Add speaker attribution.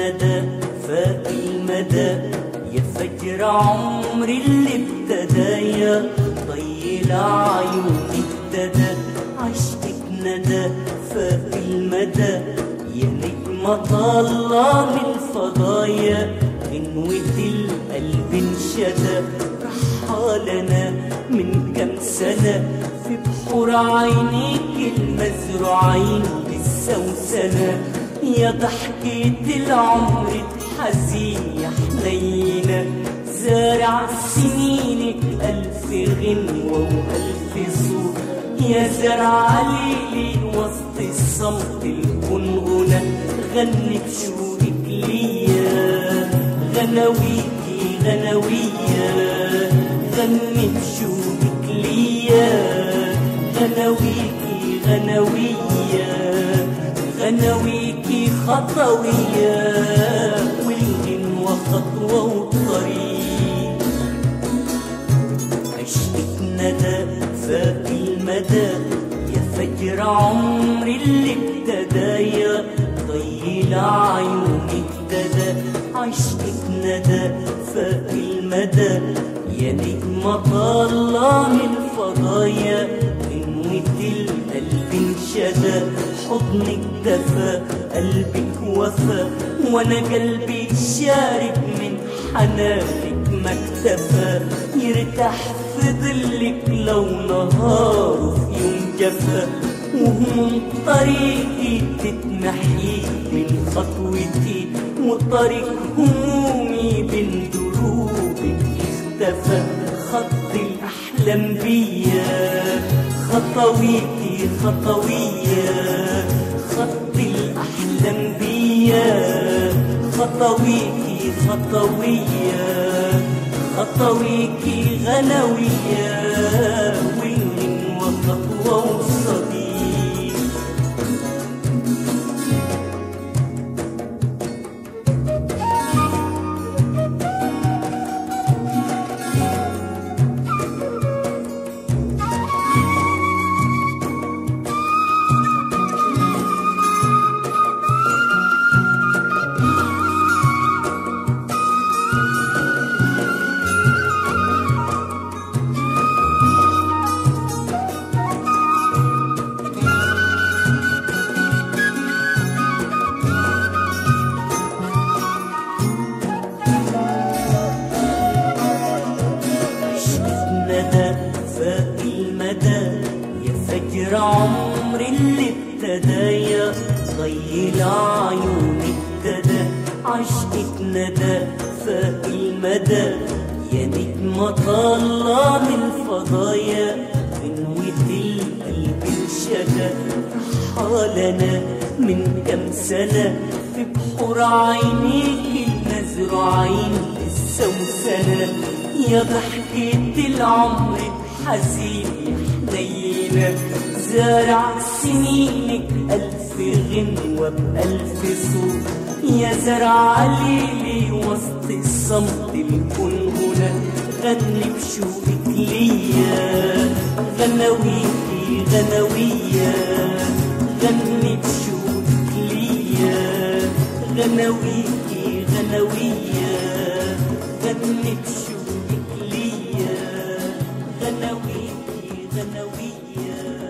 Speaker 1: الندى فاق المدى يا فجر عمري اللي ابتدى يا طيل عيوني ابتدى عشقك ندى فاق المدى يا نجمة طالعة من الفضايا غنوة القلب انشدى رحالنا من كم سنة في بحور عينيك المزروعين بالسوسنة يا ضحكة العمر حزين يا حنينة زارع سنينك ألف غنوة وألف صوت يا زرع ليلي وسط الصمت الغنغنة غني بشوقك ليا غناويكي غناوية غني بشوقك ليا غناويكي غناوية غناويكي خطوية والغنوة خطوة وطريق عشقك ندى فاق المدى يا فجر عمري اللي ابتدى يا طيل عيوني ابتدى عشقك ندى فاق المدى يا نجمة طالعة من الفضايا غنوة القلب انشدى حضنك دفى قلبك وفى وانا قلبي شارب من حنانك ما اكتفى يرتاح في ظلك لو نهار في يوم جفا وهموم طريقي تتمحي من خطوتي وطريق همومي بين دروبك اختفى خط الأحلام بيا خطويتي خطوية خط الأحلام بيا خطويتي خطوية خطويكي غنوية وين وخطوة وصديق عشقك ندى فاق المدى يا فجر عمري اللي ابتدى يا ضيل عيوني ابتدى عشقك ندى فاق المدى يا نجمة طالعة من الفضايا غنوة القلب انشدى حالنا من كم سنة في بحور عينيك المزروعين السوسنة يا ضحكة العمر حزين حنينة زارع سنينك ألف غنوة بألف صوت يا زرع ليلي وسط الصمت الكنغنة غني بشوقك ليا غناويكي غناوية غني بشوقك ليا غناويكي غناوية غني بشوقك ليا غناويكي غناوية